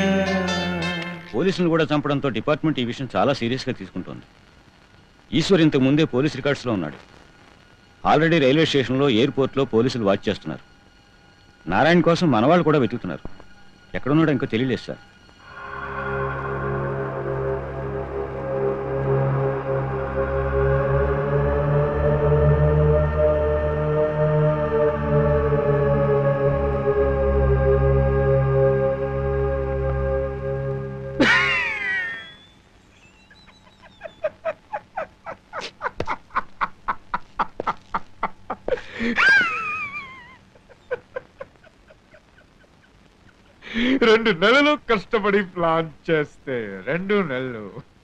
పోలీసులు కూడా చంపడంతో డిపార్ట్మెంట్ ఈ విషయం చాలా సీరియస్గా తీసుకుంటోంది ఈశ్వర్ ఇంతకు ముందే పోలీస్ రికార్డ్స్లో ఉన్నాడు ఆల్రెడీ రైల్వే స్టేషన్లో ఎయిర్పోర్ట్లో పోలీసులు వాచ్ చేస్తున్నారు నారాయణ కోసం మనవాళ్ళు కూడా వెతుకుతున్నారు ఎక్కడున్నాడో ఇంకా తెలియలేదు సార్ రెండు నెలలు కష్టపడి ప్లాన్ చేస్తే రెండు నెలలు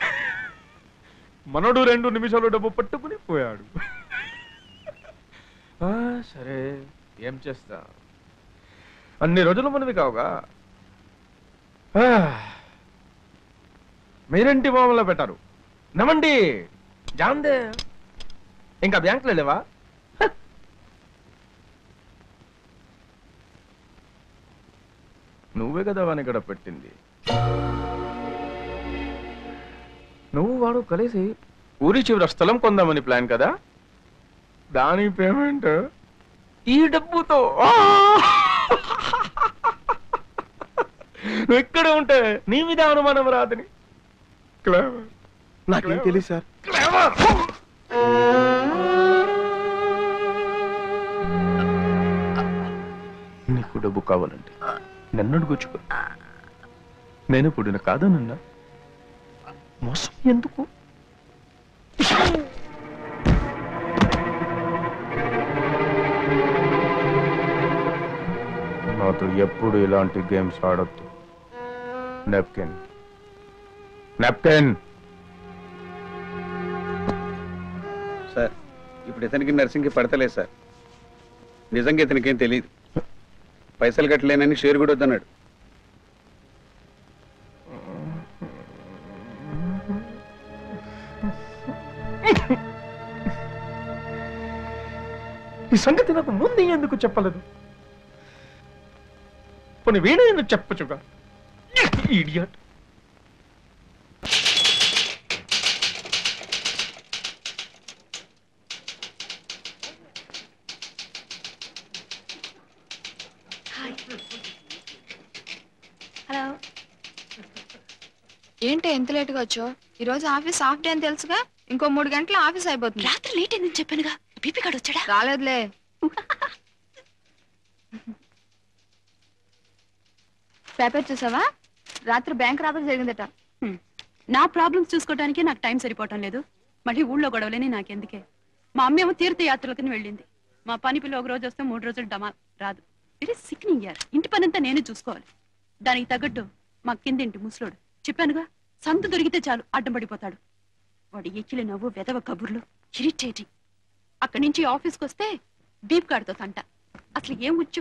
మనోడు రెండు నిమిషాలు డబ్బు పట్టుకుని పోయాడు ఆ, సరే ఏం చేస్తా అన్ని రోజులు మనవి కావుగా ఆ, మీరేంటి మామూలు పెట్టారు నమండి జాందే ఇంకా బ్యాంకులో లేవా నువ్వే కదా వాని ఇక్కడ పెట్టింది నువ్వు వాడు కలిసి ఊరి చివర స్థలం కొందామని ప్లాన్ కదా దాని పేమెంట్ ఈ డబ్బుతో ఆ! నువ్వు ఇక్కడ ఉంటే నీ మీద అనుమానం రాదని క్లేవర్ నాకేం తెలియదు సార్ క్లేవర్ నీకు డబ్బు కావాలంటే నన్ను అడుగుచ్చుకో నేను ఇప్పుడు నిన్ను కాదనున్నా మోసం ఎందుకు నాతో ఎప్పుడు ఇలాంటి గేమ్స్ ఆడొద్దు నెప్కిన్ నెప్కిన్ సార్ ఇప్పుడు ఇతనికి నర్సింగ్కి పడతలేదు సార్ నిజంగా ఇతనికేం తెలియదు పైసలు కట్టలేనని షేర్ కూడా వద్దన్నాడు ఈ సంగతి నాకు ముందు ఎందుకు చెప్పలేదు పోనీ వీణ ఎందుకు చెప్పచ్చుగా ఇడియట్ హలో ఏంటి ఎంత లేట్గా వచ్చావు ఈరోజు ఆఫీస్ హాఫ్ డే అని తెలుసుగా ఇంకో మూడు గంటల ఆఫీస్ అయిపోతుంది రాత్రి లేట్ అయిందని చెప్పానుగా బీపీ కార్డు వచ్చాడా రాలేదులే పేపర్ చూసావా రాత్రి బ్యాంక్ రాబడి జరిగిందట నా ప్రాబ్లమ్స్ చూసుకోవడానికి నాకు టైం సరిపోవటం లేదు మళ్ళీ ఊళ్ళో గొడవలేని నాకెందుకే మా అమ్మ ఏమో తీర్థయాత్రలకని వెళ్ళింది మా పని పిల్ల ఒక రోజు వస్తే మూడు రోజులు డమా రాదు ఇట్ ఈస్ సిక్నింగ్ ఇయర్ ఇంటి పనంతా నేనే చూసుకోవాలి దానికి తగ్గట్టు మా కిందింటి ముసలోడు చెప్పానుగా సంత దొరికితే చాలు అడ్డం పడిపోతాడు వాడి ఎక్కిలి నవ్వు వెదవ కబుర్లు ఇరిటేటింగ్ అక్కడి నుంచి ఆఫీస్కి వస్తే బీప్ కార్డుతో తంట అసలు ఏం వచ్చు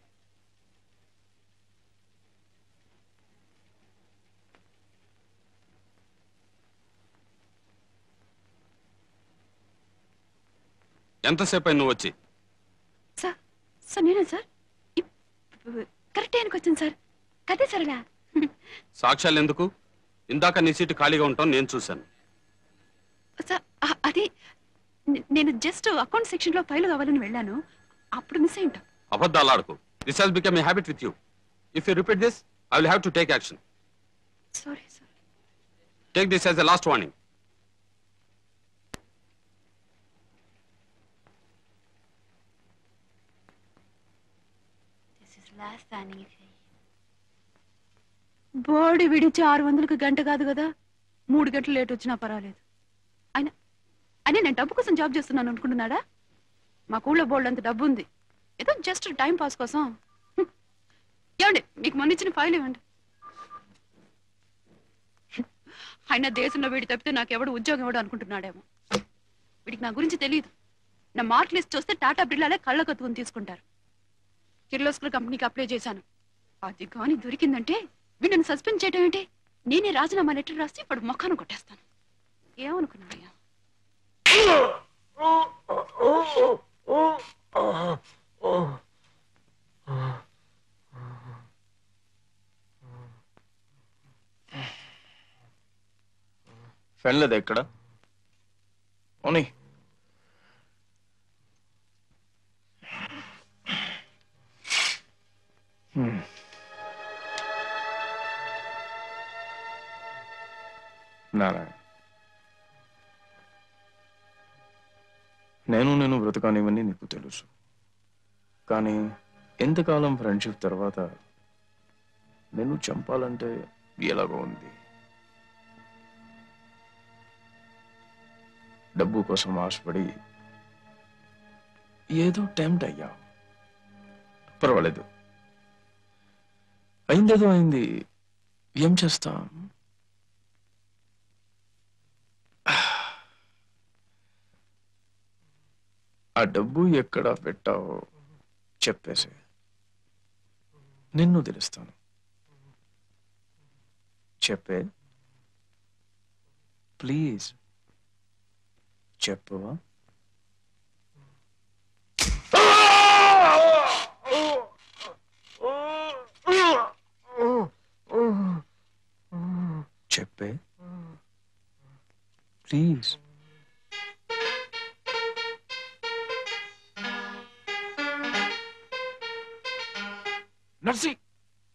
ఎంతసేపు అయింది నువ్వు వచ్చి సార్ సార్ నేనే సార్ ఇప్- కరెక్ట్ టైంకి వచ్చింది సార్ కదే సరళ సాక్ష్యాలు ఎందుకు ఇందాక నీ సీటు ఖాళీగా ఉంటాం నేను చూశాను సార్ అ- అది నే- నేను జస్ట్ అకౌంట్ సెక్షన్ లో ఫైల్ కావాలని వెళ్ళాను అప్పుడు మిస్ అయి ఉంటాం అబద్ధాలు ఆడకు this has become a habit with you if you repeat this I will have to take action sorry sir take this as a last warning body విడిచి ఆరు వందలకు గంట కాదు కదా మూడు గంటలు లేట్ వచ్చినా పర్వాలేదు ఆయన అయినా నేను డబ్బు కోసం జాబ్ చేస్తున్నాను అనుకుంటున్నాడా మా ఊళ్ళో బోల్డ్ అంత డబ్బు ఉంది ఏదో జస్ట్ టైం పాస్ కోసం హ్మ్. ఏమండి మీకు మొన్న ఇచ్చిన ఫైల్ ఇవ్వండి ఆయన దేశంలో వీడి తప్పితే నాకెవడు ఉద్యోగం ఇవ్వడు అనుకుంటున్నాడేమో వీడికి నా గురించి తెలియదు నా మార్క్ లిస్ట్ చూస్తే టాటా బిర్లాలే కళ్ళ కత్తుకుని తీసుకుంటారు కిర్లోస్కర్ కంపెనీకి అప్లై చేశాను అది కానీ దొరికిందంటే వీళ్ళని సస్పెండ్ చేయడం ఏంటి నేనే రాజీనామా లెటర్ రాసి ఇప్పుడు మొఖాను కొట్టేస్తాను ఏమనుకున్నాయ్యా ఫ్రెండ్ లేదా ఇక్కడ ఓనీ హ్మ్. నారాయణ నేను నేను బ్రతకానివన్నీ నీకు తెలుసు కానీ ఎంతకాలం ఫ్రెండ్షిప్ తర్వాత నేను చంపాలంటే ఎలాగో ఉంది డబ్బు కోసం ఆశపడి ఏదో టెంప్ట్ అయ్యా పర్వాలేదు అయిందేదో అయింది ఏం చేస్తాం ఆ డబ్బు ఎక్కడ పెట్టావో చెప్పేసి నిన్ను తెలుస్తాను చెప్పే ప్లీజ్ చెప్పవా చెప్పే ప్లీజ్ నర్సి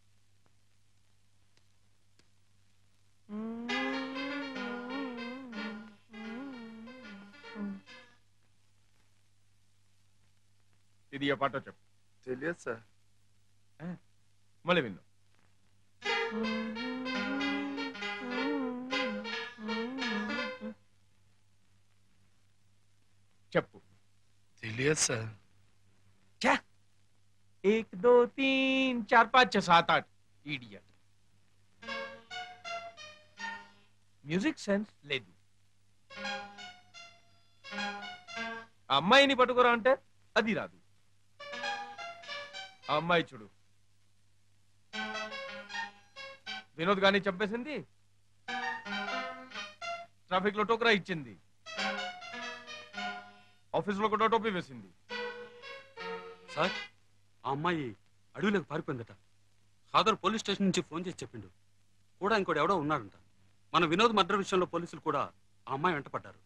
ఇది ఏ పాట చెప్పు తెలియదు సార్ మళ్ళీ విన్ను చెప్పు తెలియదు సార్ एक दो तीन चार पाँच छह सात आठ इडियट మ్యూజిక్ సెన్స్ లేదు ఆ అమ్మాయిని పట్టుకోరా అంటే అది రాదు ఆ అమ్మాయి చూడు వినోద్ గాని చంపేసింది ట్రాఫిక్ లో టోకరా ఇచ్చింది ఆఫీస్ లో కూడా టోపీ వేసింది సార్ ఆ అమ్మాయి అడవిలోకి పారిపోయిందట ఖాదర్ పోలీస్ స్టేషన్ నుంచి ఫోన్ చేసి చెప్పిండు కూడా ఇంకోటి ఎవడో ఉన్నాడంట మన వినోద్ మర్డర్ విషయంలో పోలీసులు కూడా ఆ అమ్మాయి వెంట పడ్డారు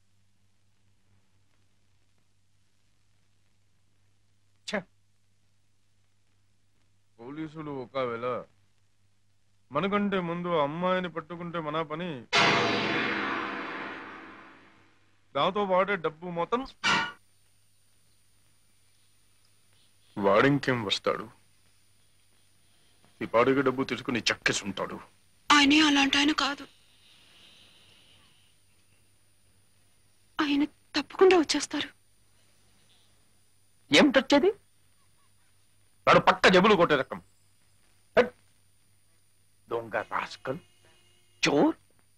పోలీసులు ఒకవేళ మనకంటే ముందు ఆ అమ్మాయిని పట్టుకుంటే మన పని దాంతో వాడే డబ్బు మొత్తం వాడింకేం వస్తాడు ఈ పాడికి డబ్బు తీసుకుని చక్కేసి ఉంటాడు ఆయనే అలాంటి ఆయన కాదు ఆయన తప్పకుండా వచ్చేస్తారు ఏమిటొచ్చేది వాడు పక్క జబులు కొట్టే రకం హట్. దొంగ రాస్కల్ చోర్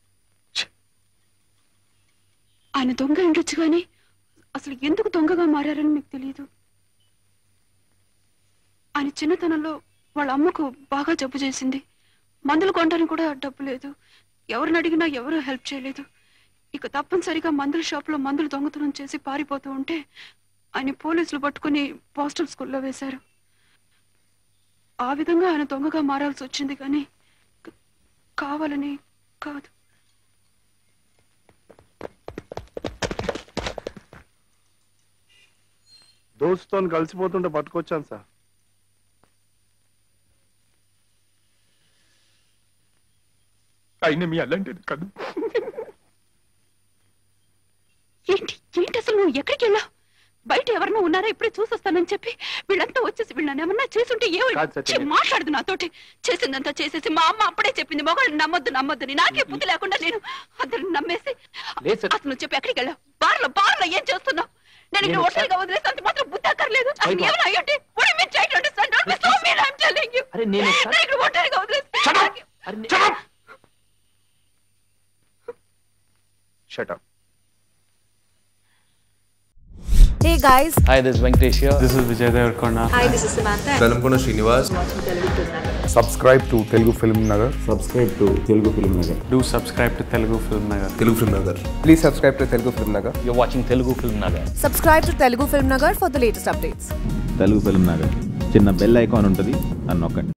ఆయన దొంగ ఉండొచ్చు కానీ అసలు ఎందుకు దొంగగా మారారని మీకు తెలియదు ఆయన చిన్నతనంలో వాళ్ళ అమ్మకు బాగా జబ్బు చేసింది మందులు కొనడానికి కూడా డబ్బు లేదు ఎవరిని అడిగినా ఎవరు హెల్ప్ చేయలేదు ఇక తప్పనిసరిగా మందుల షాప్లో మందులు దొంగతనం చేసి పారిపోతూ ఉంటే ఆయన పోలీసులు పట్టుకుని పోస్టల్ స్కూల్లో వేశారు ఆ విధంగా ఆయన దొంగగా మారాల్సి వచ్చింది కానీ క- కావాలని కాదు దోస్తుతో కలిసిపోతుంటే పట్టుకొచ్చాను సార్ అయినా మీ అలాంటిది కాదు ఏంటి ఏంటి అసలు నువ్వు ఎక్కడికి వెళ్ళావు బయట ఎవరైనా ఉన్నారా ఇప్పుడే చూసొస్తానని చెప్పి వీళ్ళంతా వచ్చేసి వీళ్ళని ఏమన్నా చేసుంటే ఏమో కాదు సత్య. ఛీ, మాట్లాడదు నాతోటి చేసిందంతా చేసేసి మా అమ్మ అప్పుడే చెప్పింది మొగాళ్ళు నమ్మొద్దు నమ్మొద్దని నాకే బుద్ధి లేకుండా నేను అందరిని నమ్మేసి లేదు సత్య. అసలు నువ్వు చెప్పి ఎక్కడికి వెళ్ళావు బార్లో బార్లో ఏం చేస్తున్నావు నేను ఇక్కడ నేను ఒంటరిగా వదిలేసి అంత మాత్రం బుద్ధి అక్కర్లేదు Wait, what? ఏమైనా అయ్యండి What do you mean try to understand? Don't be so mean, I'm telling you. అరే నేను నేను ఇక్కడ ఒంటరిగా వదిలేసి shut up Hey guys, Hi, this is Venkatesh here. This is Vijay Deverakonda hi, this is Samantha. Velankonda Srinivas subscribe to Telugu film Nagar do subscribe to Telugu film Nagar Telugu film Nagar please subscribe to Telugu film Nagar You're watching Telugu Film Nagar. Subscribe to Telugu Film Nagar for the latest updates. Telugu film Nagar చిన్న bell icon ఉంటుంది అని నొక్కండి